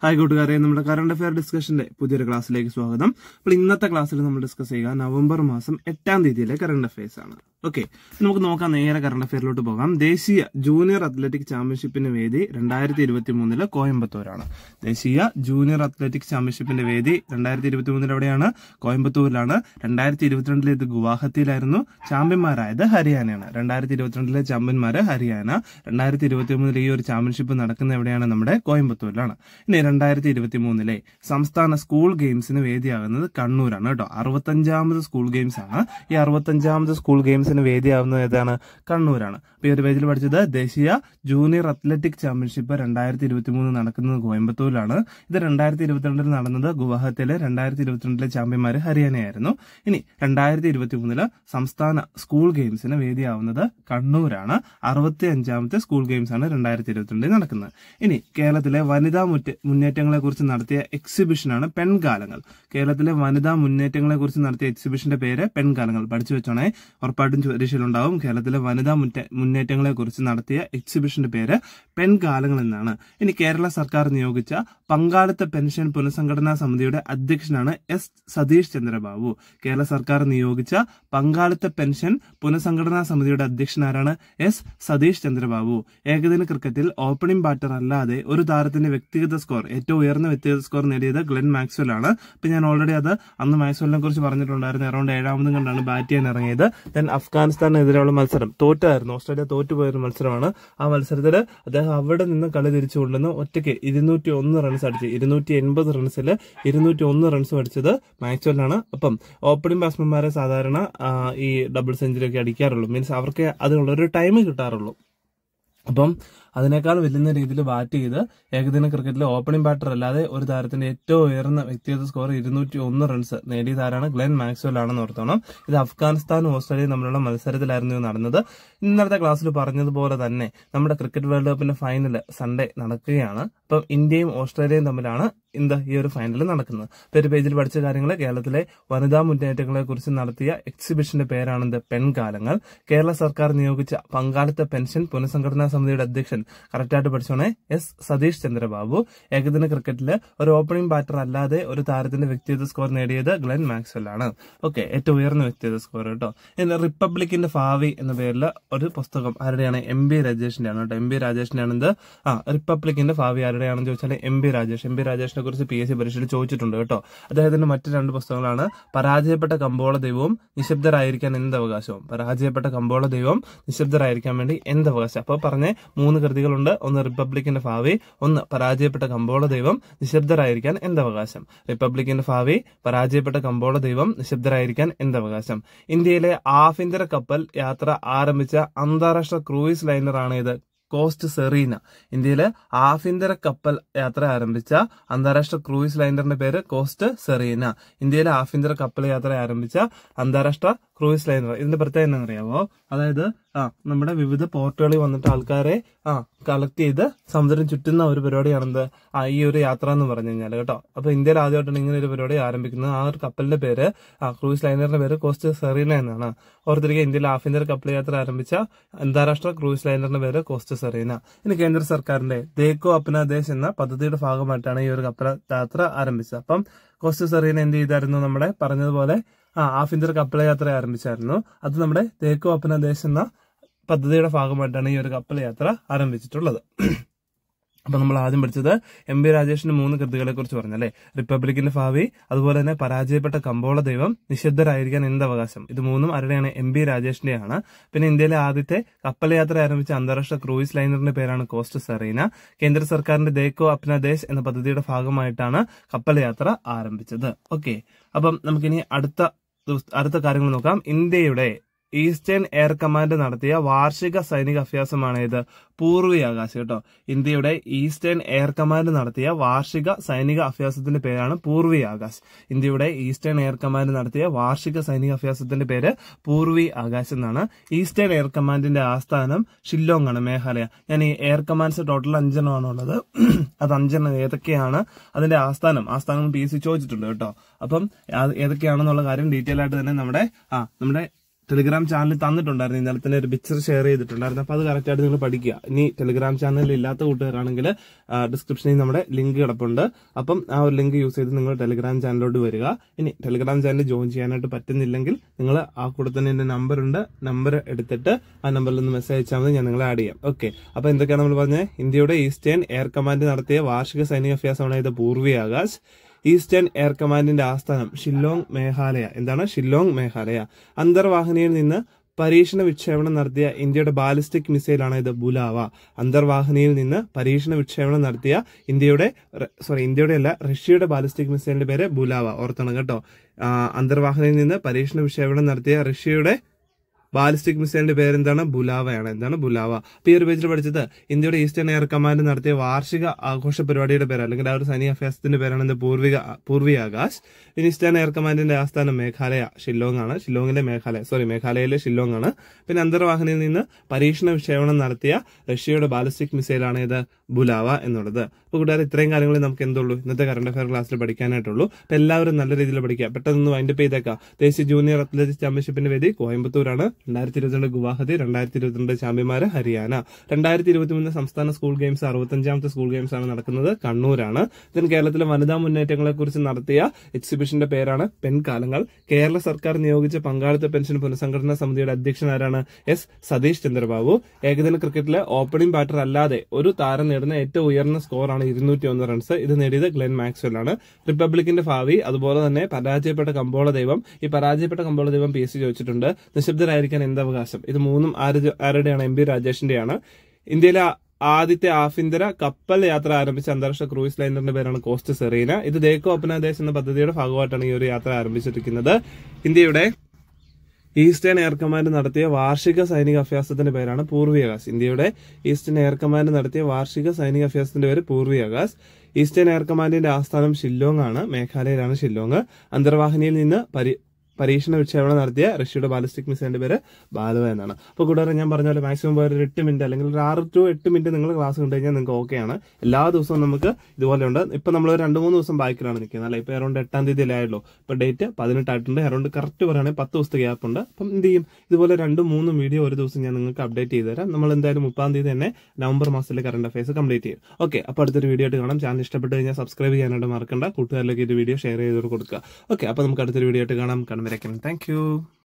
hi കൂട്ടുകാരെ നമ്മുടെ current affair ഡിസ്കഷന്റെ പുതിയൊരു ക്ലാസ്സിലേക്ക് സ്വാഗതം അപ്പോൾ ഇന്നത്തെ ക്ലാസ്സിൽ നമ്മൾ ഡിസ്കസ് ചെയ്യുക നവംബർ മാസം എട്ടാം തീയതിയിലെ കറണ്ട് അഫയേഴ്സ് ആണ് ഓക്കെ നമുക്ക് നോക്കാം നേരെ കറണ്ട് അഫയറിലോട്ട് പോകാം ദേശീയ ജൂനിയർ അത്ലറ്റിക് ചാമ്പ്യൻഷിപ്പിന്റെ വേദി രണ്ടായിരത്തി ഇരുപത്തി മൂന്നില് കോയമ്പത്തൂരാണ് ദേശീയ ജൂനിയർ അത്ലറ്റിക് ചാമ്പ്യൻഷിപ്പിന്റെ വേദി രണ്ടായിരത്തി ഇരുപത്തി മൂന്നിൽ എവിടെയാണ് കോയമ്പത്തൂരിലാണ് രണ്ടായിരത്തി ഇരുപത്തിരണ്ടിൽ ഇത് ഗുവാഹത്തിയിലായിരുന്നു ചാമ്പ്യന്മാരായത് ഹരിയാനയാണ് രണ്ടായിരത്തി ഇരുപത്തിരണ്ടിലെ ചാമ്പ്യന്മാര് ഹരിയാന രണ്ടായിരത്തി ഇരുപത്തി മൂന്നിൽ ഈ ഒരു ചാമ്പ്യൻഷിപ്പ് നടക്കുന്ന എവിടെയാണ് നമ്മുടെ കോയമ്പത്തൂരിലാണ് ഇനി രണ്ടായിരത്തി ഇരുപത്തി മൂന്നിലെ സംസ്ഥാന സ്കൂൾ ഗെയിംസിന് വേദിയാകുന്നത് കണ്ണൂരാണ് കേട്ടോ അറുപത്തഞ്ചാമത് സ്കൂൾ ഗെയിംസ് ആണ് ഈ അറുപത്തഞ്ചാമത് സ്കൂൾ ഗെയിംസിന് വേദിയാകുന്നത് ഏതാണ് കണ്ണൂരാണ് അപ്പൊ ഈ ഒരു പേജിൽ പഠിച്ചത് ദേശീയ ജൂനിയർ അത്ലറ്റിക് ചാമ്പ്യൻഷിപ്പ് രണ്ടായിരത്തി ഇരുപത്തി മൂന്ന് നടക്കുന്നത് കോയമ്പത്തൂരിലാണ് ഇത് രണ്ടായിരത്തി ഇരുപത്തിരണ്ടിൽ നടന്നത് ഗുവാഹത്തിയിലെ രണ്ടായിരത്തി ഇരുപത്തിരണ്ടിലെ ചാമ്പ്യന്മാര് ഹരിയാനയായിരുന്നു ഇനി രണ്ടായിരത്തി ഇരുപത്തി മൂന്നില് സംസ്ഥാന സ്കൂൾ ഗെയിംസിന് വേദിയാവുന്നത് കണ്ണൂരാണ് അറുപത്തി അഞ്ചാമത്തെ സ്കൂൾ ഗെയിംസ് ആണ് രണ്ടായിരത്തി ഇരുപത്തിരണ്ടിൽ നടക്കുന്നത് ഇനി കേരളത്തിലെ വനിതാ മുറ്റ മുന്നേറ്റങ്ങളെ കുറിച്ച് നടത്തിയ എക്സിബിഷനാണ് പെൺകാലങ്ങൾ കേരളത്തിലെ വനിതാ മുന്നേറ്റങ്ങളെ കുറിച്ച് നടത്തിയ എക്സിബിഷന്റെ പേര് പെൺകാലങ്ങൾ പഠിച്ചു വെച്ചോണേ ഉറപ്പായിട്ടും പരീക്ഷയിലുണ്ടാവും കേരളത്തിലെ വനിതാ മുറ്റ- മുന്നേറ്റങ്ങളെ കുറിച്ച് നടത്തിയ എക്സിബിഷന്റെ പേര് പെൺകാലങ്ങൾ എന്നാണ് ഇനി കേരള സർക്കാർ നിയോഗിച്ച പങ്കാളിത്ത പെൻഷൻ പുനഃസംഘടനാ സമിതിയുടെ അധ്യക്ഷനാണ് എസ് സതീഷ് ചന്ദ്രബാബു കേരള സർക്കാർ നിയോഗിച്ച പങ്കാളിത്ത പെൻഷൻ പുനഃസംഘടനാ സമിതിയുടെ അധ്യക്ഷനാരാണ് എസ് സതീഷ് ചന്ദ്രബാബു ഏകദിന ക്രിക്കറ്റിൽ ഓപ്പണിംഗ് ബാറ്റർ അല്ലാതെ ഒരു താരത്തിന്റെ വ്യക്തിഗത സ്കോർ ഏറ്റവും ഉയർന്ന വ്യക്തിഗത സ്കോർ നേടിയത് ഗ്ലെൻ മാക്സ്വൽ ആണ് ഇപ്പൊ ഞാൻ ഓൾറെഡി അത് അന്ന് മാക്സ്വലിനെ കുറിച്ച് പറഞ്ഞിട്ടുണ്ടായിരുന്നു അറൌണ്ട് ഏഴാമതും കണ്ടാണ് ബാറ്റ് ചെയ്യാൻ ഇറങ്ങിയത് ദെൻ അഫ്ഗാനിസ്ഥാനെതിരെയുള്ള മത്സരം തോറ്റായിരുന്നു ഓസ്ട്രേലിയ തോറ്റുപോയൊരു മത്സരമാണ് ആ മത്സരത്തിൽ അദ്ദേഹം അവിടെ നിന്ന് കളി തിരിച്ചു കൊണ്ടുവന്ന് ഒറ്റയ്ക്ക് ഇരുന്നൂറ്റി ഒന്ന് റൺസ് അടിച്ച് ഇരുന്നൂറ്റി എൺപത് റൺസിൽ ഇരുന്നൂറ്റി ഒന്ന് റൺസ് അടിച്ചത് മാക്സ്വലാണ് അപ്പം ഓപ്പണിംഗ് ബാറ്റ്സ്മാൻമാരെ സാധാരണ ആ, ഈ ഡബിൾ സെഞ്ചുറി ഒക്കെ അടിക്കാറുള്ളൂ മീൻസ് അവർക്ക് അതിനുള്ള ഒരു ടൈം കിട്ടാറുള്ളൂ അപ്പം അതിനേക്കാൾ വലിയ രീതിയിൽ ബാറ്റ് ചെയ്ത് ഏകദിന ക്രിക്കറ്റിൽ ഓപ്പണിംഗ് ബാറ്റർ അല്ലാതെ ഒരു താരത്തിന്റെ ഏറ്റവും ഉയർന്ന വ്യക്തിഗത സ്കോർ ഇരുന്നൂറ്റി ഒന്ന് റൺസ് നേടിയ താരമാണ് ഗ്ലെൻ മാക്സ്വൽ ആണെന്ന് ഓർത്തോണം ഇത് അഫ്ഗാനിസ്ഥാനും ഓസ്ട്രേലിയയും തമ്മിലുള്ള മത്സരത്തിലായിരുന്നു ഇത് നടന്നത് ഇന്നലത്തെ ക്ലാസ്സിൽ പറഞ്ഞതുപോലെ തന്നെ നമ്മുടെ ക്രിക്കറ്റ് വേൾഡ് കപ്പിന്റെ ഫൈനൽ സൺഡേ നടക്കുകയാണ് അപ്പം ഇന്ത്യയും ഓസ്ട്രേലിയയും തമ്മിലാണ് എന്താ ഈ ഒരു ഫൈനൽ നടക്കുന്നത് ഇപ്പൊ ഒരു പേജിൽ പഠിച്ച കാര്യങ്ങൾ കേരളത്തിലെ വനിതാ മുന്നേറ്റങ്ങളെ കുറിച്ച് നടത്തിയ എക്സിബിഷന്റെ പേരാണ് എന്ത് പെൺകാലങ്ങൾ കേരള സർക്കാർ നിയോഗിച്ച പങ്കാളിത്ത പെൻഷൻ പുനഃസംഘടനാ സമിതിയുടെ അധ്യക്ഷൻ കറക്റ്റായിട്ട് പഠിച്ചോണേ എസ് സതീഷ് ചന്ദ്രബാബു ഏകദിന ക്രിക്കറ്റിൽ ഒരു ഓപ്പണിംഗ് ബാറ്റർ അല്ലാതെ ഒരു താരത്തിന്റെ വ്യക്തിഗത സ്കോർ നേടിയത് ഗ്ലെൻ മാക്സ്വൽ ആണ് ഓക്കെ ഏറ്റവും ഉയർന്ന വ്യക്തിഗത സ്കോർ കേട്ടോ ഇനി റിപ്പബ്ലിക്കിന്റെ ഭാവി എന്ന പേരിൽ ഒരു പുസ്തകം ആരുടെയാണ് എം ബി രാജേഷിന്റെ ആണ് കേട്ടോ എം ബി രാജേഷിന്റെ ആണെന്ത് ആ റിപ്പബ്ലിക്കിന്റെ ഭാവി ആരുടെയാണെന്ന് ചോദിച്ചാൽ M B Rajesh M B രാജേഷിനെ കുറിച്ച് പി എസ് സി പരീക്ഷയിൽ ചോദിച്ചിട്ടുണ്ട് കേട്ടോ അദ്ദേഹത്തിന്റെ മറ്റു രണ്ട് പുസ്തകങ്ങളാണ് പരാജയപ്പെട്ട കമ്പോള ദൈവവും നിശബ്ദരായിരിക്കാൻ എന്ത് അവകാശവും പരാജയപ്പെട്ട കമ്പോള ദൈവം നിശബ്ദരായിരിക്കാൻ വേണ്ടി എന്ത് അവകാശം അപ്പോൾ പറഞ്ഞ മൂന്ന് കൃതികളുണ്ട് ഒന്ന് റിപ്പബ്ലിക്കിന്റെ ഭാവി ഒന്ന് പരാജയപ്പെട്ട കമ്പോള ദൈവം നിശബ്ദരായിരിക്കാൻ എന്ത് അവകാശം റിപ്പബ്ലിക്കിന്റെ ഭാവി പരാജയപ്പെട്ട കമ്പോള ദൈവം നിശബ്ദരായിരിക്കാൻ എന്ത് അവകാശം ഇന്ത്യയിലെ ആഭ്യന്തര കപ്പൽ യാത്ര ആരംഭിച്ച അന്താരാഷ്ട്ര ക്രൂയിസ് ലൈനറാണ് ഇത് കോസ്റ്റ് സെറീന ഇന്ത്യയിലെ ആഭ്യന്തര കപ്പൽ യാത്ര ആരംഭിച്ച അന്താരാഷ്ട്ര ക്രൂയിസ് ലൈനറിന്റെ പേര് കോസ്റ്റ് സെറീന ഇന്ത്യയിലെ ആഭ്യന്തര കപ്പൽ യാത്ര ആരംഭിച്ച അന്താരാഷ്ട്ര ക്രൂയിസ് ലൈനർ ഇതിന്റെ പ്രത്യേകത എന്താണെന്നറിയാമോ അതായത് ആ നമ്മുടെ വിവിധ പോർട്ടുകളിൽ വന്നിട്ട് ആൾക്കാരെ ആ കളക്ട് ചെയ്ത് സമുദ്രം ചുറ്റുന്ന ഒരു പരിപാടിയാണെന്ത് ആ ഈ ഒരു യാത്ര എന്ന് പറഞ്ഞു കഴിഞ്ഞാൽ കേട്ടോ അപ്പൊ ഇന്ത്യയിൽ ആദ്യമായിട്ടാണ് ഇങ്ങനെ ഒരു പരിപാടി ആരംഭിക്കുന്നത് ആ ഒരു കപ്പലിന്റെ പേര് ആ ക്രൂയിസ് ലൈനറിന്റെ പേര് കോസ്റ്റ് സെറീന എന്നാണ് ഓർത്തിരിക്കുക ഇന്ത്യയിൽ ആഭ്യന്തര കപ്പൽ യാത്ര ആരംഭിച്ച അന്താരാഷ്ട്ര ക്രൂയിസ് ലൈനറിന്റെ പേര് കോസ്റ്റ് സെറീന ഇനി കേന്ദ്ര സർക്കാരിന്റെ ദേക്കോ അപ്ന ദേശ് എന്ന പദ്ധതിയുടെ ഭാഗമായിട്ടാണ് ഈ ഒരു കപ്പൽ യാത്ര ആരംഭിച്ചത് അപ്പം കോസ്റ്റ് സെറീന എന്ത് ചെയ്തായിരുന്നു നമ്മുടെ പറഞ്ഞതുപോലെ ആ ആഭ്യന്തര കപ്പൽ യാത്ര ആരംഭിച്ചായിരുന്നു അത് നമ്മുടെ തേക്കോ അപ്പന ദേശ് എന്ന പദ്ധതിയുടെ ഭാഗമായിട്ടാണ് ഈ ഒരു കപ്പൽ യാത്ര ആരംഭിച്ചിട്ടുള്ളത് അപ്പൊ നമ്മൾ ആദ്യം പഠിച്ചത് എം ബി രാജേഷിന്റെ മൂന്ന് കൃതികളെ കുറിച്ച് പറഞ്ഞല്ലേ റിപ്പബ്ലിക്കിന്റെ ഭാവി അതുപോലെ തന്നെ പരാജയപ്പെട്ട കമ്പോള ദൈവം നിഷിദ്ധരായിരിക്കാൻ എന്ത് അവകാശം ഇത് മൂന്നും ആരുടെയാണ് എം ബി രാജേഷിന്റെയാണ് പിന്നെ ഇന്ത്യയിലെ ആദ്യത്തെ കപ്പൽ യാത്ര ആരംഭിച്ച അന്താരാഷ്ട്ര ക്രൂയിസ് ലൈനറിന്റെ പേരാണ് കോസ്റ്റ് സെറീന കേന്ദ്ര സർക്കാരിന്റെ ദേക്കോ അപ്ന ദേശ് എന്ന പദ്ധതിയുടെ ഭാഗമായിട്ടാണ് കപ്പൽ യാത്ര ആരംഭിച്ചത് ഓക്കെ അപ്പം നമുക്കിനി അടുത്ത ദിവസ- അടുത്ത കാര്യങ്ങൾ നോക്കാം ഇന്ത്യയുടെ ഈസ്റ്റേൺ എയർ കമാൻഡ് നടത്തിയ വാർഷിക സൈനിക അഭ്യാസമാണ് ഇത് പൂർവി ആകാശ് കേട്ടോ ഇന്ത്യയുടെ ഈസ്റ്റേൺ എയർ കമാൻഡ് നടത്തിയ വാർഷിക സൈനിക അഭ്യാസത്തിന്റെ പേരാണ് പൂർവി ആകാശ് ഇന്ത്യയുടെ ഈസ്റ്റേൺ എയർ കമാൻഡ് നടത്തിയ വാർഷിക സൈനിക അഭ്യാസത്തിന്റെ പേര് പൂർവി ആകാശ് എന്നാണ് ഈസ്റ്റേൺ എയർ കമാൻഡിന്റെ ആസ്ഥാനം ഷില്ലോങ് ആണ് മേഘാലയ ഞാൻ ഈ എയർ കമാൻഡ്സ് ടോട്ടൽ അഞ്ചെണ്ണമാണ് ഉള്ളത് അത് അഞ്ചെണ്ണം ഏതൊക്കെയാണ് അതിന്റെ ആസ്ഥാനം ആസ്ഥാനം പി എസ് സി ചോദിച്ചിട്ടുണ്ട് കേട്ടോ അപ്പം അത് ഏതൊക്കെയാണെന്നുള്ള കാര്യം ഡീറ്റെയിൽ ആയിട്ട് തന്നെ നമ്മുടെ ആ നമ്മുടെ ടെലിഗ്രാം ചാനൽ തന്നിട്ടുണ്ടായിരുന്നു ഇന്നലെ തന്നെ ഒരു പിക്ചർ ഷെയർ ചെയ്തിട്ടുണ്ടായിരുന്നു അപ്പൊ അത് കറക്റ്റ് ആയിട്ട് നിങ്ങൾ പഠിക്കുക ഇനി ടെലിഗ്രാം ചാനലിൽ ഇല്ലാത്ത കൂട്ടുകാരാണെങ്കിൽ ഡിസ്ക്രിപ്ഷനിൽ നമ്മുടെ ലിങ്ക് കിടപ്പുണ്ട് അപ്പം ആ ഒരു ലിങ്ക് യൂസ് ചെയ്ത് നിങ്ങൾ ടെലിഗ്രാം ചാനലിലോട്ട് വരിക ഇനി ടെലിഗ്രാം ചാനൽ ജോയിൻ ചെയ്യാനായിട്ട് പറ്റുന്നില്ലെങ്കിൽ നിങ്ങൾ ആ കൂടെ തന്നെ എന്റെ നമ്പർ ഉണ്ട് നമ്പർ എടുത്തിട്ട് ആ നമ്പറിൽ നിന്ന് മെസ്സേജ് അയച്ചാൽ മതി ഞാൻ നിങ്ങളെ ആഡ് ചെയ്യാം ഓക്കെ അപ്പൊ എന്തൊക്കെയാണ് നമ്മൾ പറഞ്ഞത് ഇന്ത്യയുടെ ഈസ്റ്റേൺ എയർ കമാൻഡ് നടത്തിയ വാർഷിക സൈനിക അഭ്യാസമാണ് ഇത് പൂർവി ആകാശ് ഈസ്റ്റേൺ എയർ കമാൻഡിന്റെ ആസ്ഥാനം ഷില്ലോങ് മേഘാലയ എന്താണ് ഷില്ലോങ് മേഘാലയ അന്തർവാഹിനിയിൽ നിന്ന് പരീക്ഷണ വിക്ഷേപണം നടത്തിയ ഇന്ത്യയുടെ ബാലിസ്റ്റിക് മിസൈലാണ് ഇത് ബുലാവ അന്തർവാഹിനിയിൽ നിന്ന് പരീക്ഷണ വിക്ഷേപണം നടത്തിയ ഇന്ത്യയുടെ സോറി ഇന്ത്യയുടെ അല്ല റഷ്യയുടെ ബാലിസ്റ്റിക് മിസൈലിന്റെ പേര് ബുലാവ ഓർത്തണം കേട്ടോ ആ, അന്തർവാഹിനിയിൽ നിന്ന് പരീക്ഷണ വിക്ഷേപണം നടത്തിയ റഷ്യയുടെ ബാലിസ്റ്റിക് മിസൈലിന്റെ പേരെന്താണ് ബുലാവയാണ് എന്താണ് ബുലാവ അപ്പൊ ഈ ഒരു പേജിൽ പഠിച്ചത് ഇന്ത്യയുടെ ഈസ്റ്റേൺ എയർ കമാൻഡ് നടത്തിയ വാർഷിക ആഘോഷ പരിപാടിയുടെ പേര് അല്ലെങ്കിൽ ആ ഒരു സൈനിക അഭ്യാസത്തിന്റെ പേരാണ് എന്ത് പൂർവിക പൂർവിക ആകാശ് ഇനി ഈസ്റ്റേൺ എയർ കമാൻഡിന്റെ ആസ്ഥാനം മേഘാലയ ഷില്ലോങ് ആണ് ഷില്ലോങ്ങിലെ മേഘാലയ സോറി മേഘാലയയിലെ ഷില്ലോങ് ആണ് പിന്നെ അന്തർവാഹിനിയിൽ നിന്ന് പരീക്ഷണ വിക്ഷേപണം നടത്തിയ റഷ്യയുടെ ബാലിസ്റ്റിക് മിസൈലാണ് ഇത് ബുലാവ എന്നുള്ളത് അപ്പൊ കൂടാതെ ഇത്രയും കാര്യങ്ങൾ നമുക്ക് എന്തുള്ളൂ ഇന്നത്തെ കറണ്ട് അഫയർ ക്ലാസ്സിൽ പഠിക്കാനായിട്ടുള്ളൂ അപ്പൊ എല്ലാവരും നല്ല രീതിയിൽ പഠിക്കുക പെട്ടെന്ന് വൈൻഡപ്പ് ചെയ്തേക്കാം ദേശീയ ജൂനിയർ അത്ലറ്റിക്സ് ചാമ്പ്യൻഷിപ്പിന്റെ വേദി കോയമ്പത്തൂരാണ് രണ്ടായിരത്തി ഇരുപത്തിരണ്ട് ഗുവാഹത്തി രണ്ടായിരത്തി ഇരുപത്തിരണ്ട് ചാമ്പ്യന്മാര് ഹരിയാന രണ്ടായിരത്തി ഇരുപത്തിമൂന്ന് സംസ്ഥാന സ്കൂൾ ഗെയിംസ് അറുപത്തഞ്ചാമത്തെ സ്കൂൾ ഗെയിംസ് ആണ് നടക്കുന്നത് കണ്ണൂരാണ് ഇതിന് കേരളത്തിലെ വനിതാ മുന്നേറ്റങ്ങളെ കുറിച്ച് നടത്തിയ എക്സിബിഷന്റെ പേരാണ് പെൺകാലങ്ങൾ കേരള സർക്കാർ നിയോഗിച്ച പങ്കാളിത്ത പെൻഷൻ പുനഃസംഘടനാ സമിതിയുടെ അധ്യക്ഷൻ ആരാണ് എസ് സതീഷ് ചന്ദ്രബാബു ഏകദിന ക്രിക്കറ്റിലെ ഓപ്പണിംഗ് ബാറ്റർ അല്ലാതെ ഒരു താരം നേടുന്ന ഏറ്റവും ഉയർന്ന സ്കോറാണ് ഇരുന്നൂറ്റി ഒന്ന് റൺസ് ഇത് നേടിയത് ഗ്ലെൻ മാക്സ്വെൽ ആണ് റിപ്പബ്ലിക്കിന്റെ ഭാവി അതുപോലെ തന്നെ പരാജയപ്പെട്ട കമ്പോള ദൈവം ഈ പരാജയപ്പെട്ട കമ്പോള ദൈവം പി എസ് സി ചോദിച്ചിട്ടുണ്ട് നിശബ്ദരായിരിക്കാൻ എന്ത് അവകാശം ഇത് മൂന്നും ആര് ആരുടെയാണ് എം പി രാജേഷിന്റെയാണ് ഇന്ത്യയിലെ ആ- ആദ്യത്തെ ആഭ്യന്തര കപ്പൽ യാത്ര ആരംഭിച്ച അന്താരാഷ്ട്ര ക്രൂയിസ് ലൈനറിന്റെ പേരാണ് കോസ്റ്റ് സെറീന ഇത് ദേക്കോ അപ്നാദേശ് എന്ന പദ്ധതിയുടെ ഭാഗമായിട്ടാണ് ഈ ഒരു യാത്ര ആരംഭിച്ചിരിക്കുന്നത് ഇന്ത്യയുടെ ഈസ്റ്റേൺ എയർ കമാൻഡ് നടത്തിയ വാർഷിക സൈനിക അഭ്യാസത്തിന്റെ പേരാണ് പൂർവിയാകാശ് ഇന്ത്യയുടെ ഈസ്റ്റേൺ എയർ കമാൻഡ് നടത്തിയ വാർഷിക സൈനിക അഭ്യാസത്തിന്റെ പേര് പൂർവിയാകാശ് ഈസ്റ്റേൺ എയർ കമാൻഡിന്റെ ആസ്ഥാനം ഷില്ലോങ് ആണ് മേഘാലയയിലാണ് ഷില്ലോങ് അന്തർവാഹിനിയിൽ നിന്ന് പരി പരീക്ഷണ വിക്ഷേപണം നടത്തിയ റഷ്യയുടെ ബാലിസ്റ്റിക് മിസൈലിന്റെ പേര് ബാലുവ എന്നാണ് അപ്പോൾ കൂടാതെ ഞാൻ പറഞ്ഞ പോലെ മാക്സിമം പോയ ഒരു എട്ട് മിനിറ്റ് അല്ലെങ്കിൽ ഒരു ആറ് ടു എട്ട് മിനിറ്റ് നിങ്ങൾ ക്ലാസ് കണ്ടു കഴിഞ്ഞാൽ നിങ്ങൾക്ക് ഓക്കെയാണ് എല്ലാ ദിവസവും നമുക്ക് ഇതുപോലെ ഉണ്ട് ഇപ്പൊ നമ്മൾ ഒരു രണ്ട് മൂന്ന് ദിവസം ബാക്കിലാണ് നിൽക്കുന്നത് അല്ലെ ഇപ്പൊ അറൗണ്ട് എട്ടാം തീയതി ആയല്ലോ ഇപ്പൊ ഡേറ്റ് പതിനെട്ടായിട്ടുണ്ട് അറൗണ്ട് കറക്റ്റ് പറയുകയാണെങ്കിൽ പത്ത് ദിവസത്തെ ഗ്യാപ്പ് ഉണ്ട് അപ്പം എന്ത് ചെയ്യും ഇതുപോലെ രണ്ടും മൂന്നും വീഡിയോ ഒരു ദിവസം ഞാൻ നിങ്ങൾക്ക് അപ്ഡേറ്റ് ചെയ്ത് തരാം നമ്മൾ എന്തായാലും മുപ്പാം തീയതി തന്നെ നവംബർ മാസത്തിലെ കറണ്ട് അഫയേഴ്സ് കംപ്ലീറ്റ് ചെയ്യും ഓക്കെ അപ്പോൾ അടുത്തൊരു വീഡിയോ ആയിട്ട് കാണാം ചാനൽ ഇഷ്ടപ്പെട്ട് കഴിഞ്ഞാൽ സബ്സ്ക്രൈബ് ചെയ്യാനായിട്ട് മറക്കണ്ട കൂട്ടുകാരിലേക്ക് ഇത് വീഡിയോ ഷെയർ ചെയ്ത് കൊടുക്കുക ഓക്കെ അപ്പോൾ നമുക്ക് അടുത്തൊരു വീഡിയോ ആയിട്ട് കാണാം കണ്ടുവരയ്ക്കണം താങ്ക് യു